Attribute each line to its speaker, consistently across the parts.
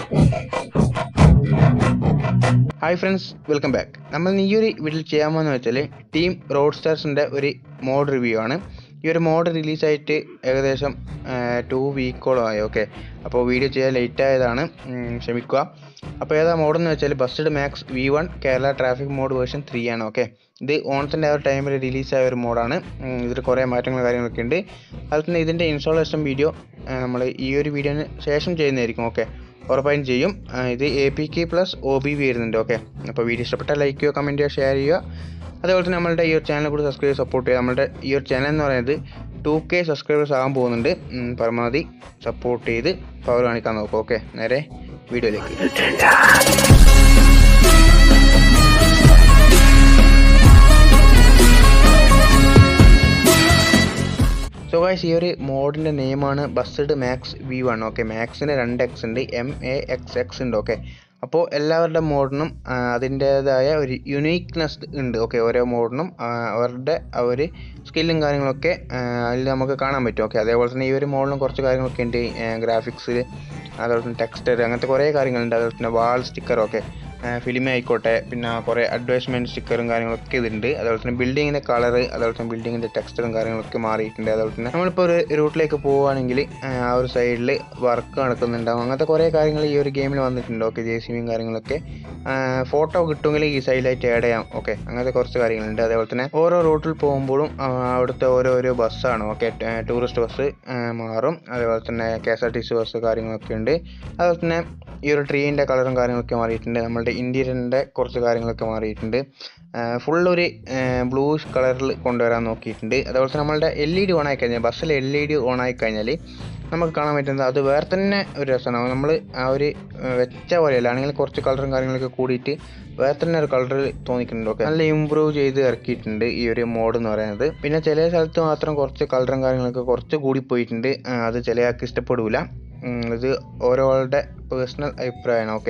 Speaker 1: hi friends welcome back നമ്മൾ ഈ ഒരു വീട്ടിൽ ചെയ്യാൻ പോകുന്ന വെച്ചാൽ ടീം റോഡ് സ്റ്റാർസിൻ്റെ ഒരു മോഡ് റിവ്യൂ ആണ് ഈ ഒരു മോഡ് റിലീസായിട്ട് ഏകദേശം ടു വീക്കോളം ആയി ഓക്കെ അപ്പോൾ വീഡിയോ ചെയ്യാൻ ലേറ്റ് ആയതാണ് ഉം, ക്ഷമിക്കുക അപ്പോൾ ഏതാ മോഡെന്ന് വെച്ചാൽ Bussid max V one Kerala traffic mod version three ആണ് ഓക്കെ ഇത് ഓണത്തിൻ്റെ ആ ഒരു ടൈമിൽ റിലീസായ ഒരു മോഡാണ് ഇതിൽ കുറേ മാറ്റങ്ങൾ കാര്യങ്ങളൊക്കെ ഉണ്ട് അതുപോലെ തന്നെ ഇതിൻ്റെ ഇൻസ്റ്റാളേഷൻ വീഡിയോ നമ്മൾ ഈ ഒരു വീഡിയോന് ശേഷം ചെയ്യുന്നതായിരിക്കും ഓക്കെ ഉറപ്പായും ചെയ്യും ആ, ഇത് A P K plus O B V വരുന്നുണ്ട് ഓക്കെ അപ്പോൾ വീഡിയോ ഇഷ്ടപ്പെട്ടാൽ ലൈക്ക് ചെയ്യുക കമൻറ്റ് ചെയ്യുക ഷെയർ ചെയ്യുക അതേപോലെ തന്നെ നമ്മളുടെ ഈ ഒരു ചാനൽ കൂടി സബ്സ്ക്രൈബ് സപ്പോർട്ട് ചെയ്യുക നമ്മുടെ ഈ ഒരു ചാനൽ എന്ന് പറയുന്നത് ടു കെ സബ്സ്ക്രൈബേഴ്സ് ആകാൻ പോകുന്നുണ്ട് ഉം, പരമാവധി സപ്പോർട്ട് ചെയ്ത് പവർ കാണിക്കാൻ നോക്കുക ഓക്കെ നേരെ വീഡിയോയിലേക്ക് സോ ഗൈസ് ഈ ഒരു മോഡിൻ്റെ നെയിമാണ് Bussid max V one okay മാക്സിന് രണ്ട് എക്സ് ഉണ്ട് എം എ എക്സ് എക്സ് ഉണ്ട് ഓക്കെ അപ്പോൾ എല്ലാവരുടെ മോഡിനും അതിൻ്റേതായ ഒരു യുണീക്നെസ് ഉണ്ട് ഓക്കെ ഓരോ മോഡിനും അവരുടെ ആ ഒരു സ്കില്ലും കാര്യങ്ങളൊക്കെ ആ, അതിൽ നമുക്ക് കാണാൻ പറ്റും ഓക്കെ അതേപോലെ തന്നെ ഈ ഒരു മോഡിനും കുറച്ച് കാര്യങ്ങളൊക്കെ ഉണ്ട് ഗ്രാഫിക്സ് അതുപോലെ തന്നെ ടെക്സ്റ്റർ അങ്ങനത്തെ കുറേ കാര്യങ്ങളുണ്ട് അതുപോലെ തന്നെ വാൾ സ്റ്റിക്കറൊക്കെ ഫിലിം ആയിക്കോട്ടെ പിന്നെ കുറേ അഡ്വർടൈസ്മെൻറ്റ് സ്റ്റിക്കറും കാര്യങ്ങളൊക്കെ ഇതുണ്ട് അതുപോലെ തന്നെ ബിൽഡിങ്ങിൻ്റെ കളർ അതുപോലെ തന്നെ ബിൽഡിങ്ങിൻ്റെ ടെക്സ്റ്ററും കാര്യങ്ങളൊക്കെ മാറിയിട്ടുണ്ട് അതുപോലെ തന്നെ നമ്മളിപ്പോൾ ഒരു റൂട്ടിലേക്ക് പോവുകയാണെങ്കിൽ ആ ഒരു സൈഡിൽ വർക്ക് നടക്കുന്നുണ്ടാവും അങ്ങനത്തെ കുറേ കാര്യങ്ങൾ ഈ ഒരു ഗെയിമിൽ വന്നിട്ടുണ്ട് ഓക്കെ ജെ സി ബിയും കാര്യങ്ങളൊക്കെ ഫോട്ടോ കിട്ടുമെങ്കിൽ ഈ സൈഡിലായിട്ട് ആഡ് ചെയ്യാം ഓക്കെ അങ്ങനത്തെ കുറച്ച് കാര്യങ്ങളുണ്ട് അതേപോലെ തന്നെ ഓരോ റൂട്ടിൽ പോകുമ്പോഴും ആ, അവിടുത്തെ ഓരോരോ ബസ്സാണ് ഓക്കെ ടൂറിസ്റ്റ് ബസ് മാറും അതേപോലെ തന്നെ K S R T C bus കാര്യങ്ങളൊക്കെ ഉണ്ട് അതുപോലെ തന്നെ ഈ ഒരു ട്രീൻ്റെ കളറും കാര്യങ്ങളൊക്കെ മാറിയിട്ടുണ്ട് നമ്മളുടെ ഇൻറ്റീരിയറിൻ്റെ കുറച്ച് കാര്യങ്ങളൊക്കെ മാറിയിട്ടുണ്ട് ഫുൾ ഒരു ബ്ലൂ കളറിൽ കൊണ്ടുവരാൻ നോക്കിയിട്ടുണ്ട് അതുപോലെ തന്നെ നമ്മളുടെ എൽ ഇ ഡി ഓൺ ആയി കഴിഞ്ഞാൽ ബസ്സിൽ എൽ ഇ ഡി ഓൺ ആയി കഴിഞ്ഞാൽ നമുക്ക് കാണാൻ പറ്റുന്നത് അത് വേറെ തന്നെ ഒരു രസമാണ് നമ്മൾ ആ ഒരു ആ, വെച്ച പോലെയല്ല ആണെങ്കിൽ കുറച്ച് കളറും കാര്യങ്ങളൊക്കെ കൂടിയിട്ട് വേറെ തന്നെ ഒരു കളർ തോന്നിക്കുന്നുണ്ട് ഓക്കെ നല്ല ഇമ്പ്രൂവ് ചെയ്ത് ഇറക്കിയിട്ടുണ്ട് ഈ ഒരു മോഡ് എന്ന് പറയുന്നത് പിന്നെ ചില സ്ഥലത്ത് മാത്രം കുറച്ച് കളറും കാര്യങ്ങളൊക്കെ കുറച്ച് കൂടി പോയിട്ടുണ്ട് ആ, അത് ചില ആൾക്ക് ഇഷ്ടപ്പെടില്ല ഇത് ഓരോരുടെ പേഴ്സണൽ അഭിപ്രായമാണ് ഓക്കെ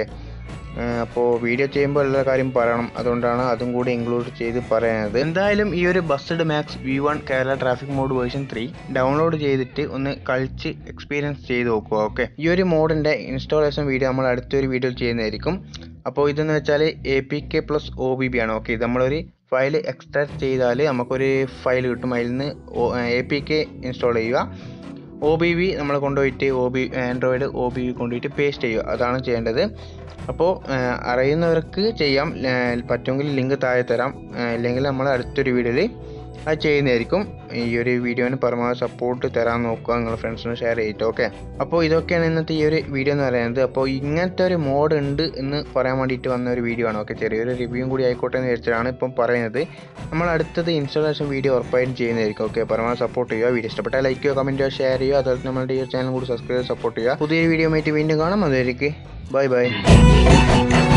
Speaker 1: അപ്പോൾ വീഡിയോ ചെയ്യുമ്പോൾ എല്ലാ കാര്യം പറയണം അതുകൊണ്ടാണ് അതും കൂടി ഇൻക്ലൂഡ് ചെയ്ത് പറയുന്നത് എന്തായാലും ഈ ഒരു Bussid max V one Kerala traffic mod version three download ചെയ്തിട്ട് ഒന്ന് കളിച്ച് എക്സ്പീരിയൻസ് ചെയ്ത് നോക്കുക ഓക്കെ ഈ ഒരു മോഡിൻ്റെ ഇൻസ്റ്റാളേഷൻ വീഡിയോ നമ്മൾ അടുത്തൊരു വീഡിയോ ചെയ്യുന്നതായിരിക്കും അപ്പോൾ ഇതെന്ന് വെച്ചാൽ A P K plus O B B ആണ് ഓക്കെ ഇത് നമ്മളൊരു ഫയൽ എക്സ്ട്രാക്ട് ചെയ്താൽ നമുക്കൊരു ഫയൽ കിട്ടും അതിൽ നിന്ന് എ പി കെ ഇൻസ്റ്റാൾ ചെയ്യുക ഒ ബി വി നമ്മൾ കൊണ്ടുപോയിട്ട് O B Android O B V കൊണ്ടുപോയിട്ട് പേസ്റ്റ് ചെയ്യുക അതാണ് ചെയ്യേണ്ടത് അപ്പോൾ അറിയുന്നവർക്ക് ചെയ്യാം ഏർ പറ്റുമെങ്കിൽ ലിങ്ക് താഴെ തരാം ഏർ ഇല്ലെങ്കിൽ നമ്മൾ അടുത്തൊരു വീഡിയോയിൽ അത് ചെയ്യുന്നതായിരിക്കും ഈ ഒരു വീഡിയോന് പരമാവധി സപ്പോർട്ട് തരാൻ നോക്കുക നിങ്ങളുടെ ഫ്രണ്ട്സിന് ഷെയർ ചെയ്തിട്ട് ഓക്കെ അപ്പോൾ ഇതൊക്കെയാണ് ഇന്നത്തെ ഈ ഒരു വീഡിയോ എന്ന് പറയുന്നത് അപ്പോൾ ഇങ്ങനത്തെ ഒരു മോഡ് ഉണ്ട് എന്ന് പറയാൻ വേണ്ടിയിട്ട് വന്ന ഒരു വീഡിയോ ആണ് ഓക്കെ ചെറിയൊരു റിവ്യൂവും കൂടി ആയിക്കോട്ടെ എന്ന് വിചാരിച്ചിട്ടാണ് ഇപ്പം പറയുന്നത് നമ്മൾ അടുത്തത് ഇൻസ്റ്റാളേഷൻ വീഡിയോ ഉറപ്പായിട്ടും ചെയ്യുന്നതായിരിക്കും ഓക്കെ പരമാവധി സപ്പോർട്ട് ചെയ്യുക വീഡിയോ ഇഷ്ടപ്പെട്ടാൽ ലൈക്ക് ചെയ്യുക കമൻറ്റ് ചെയ്യുക ഷെയർ ചെയ്യുക അതുപോലെ തന്നെ നമ്മുടെ ഈ ചാനൽ കൂടി സബ്സ്ക്രൈബ് സപ്പോർട്ട് ചെയ്യുക പുതിയൊരു വീഡിയോ ആയിട്ട് വീണ്ടും കാണാം അതുവരേക്ക് ബൈ ബൈ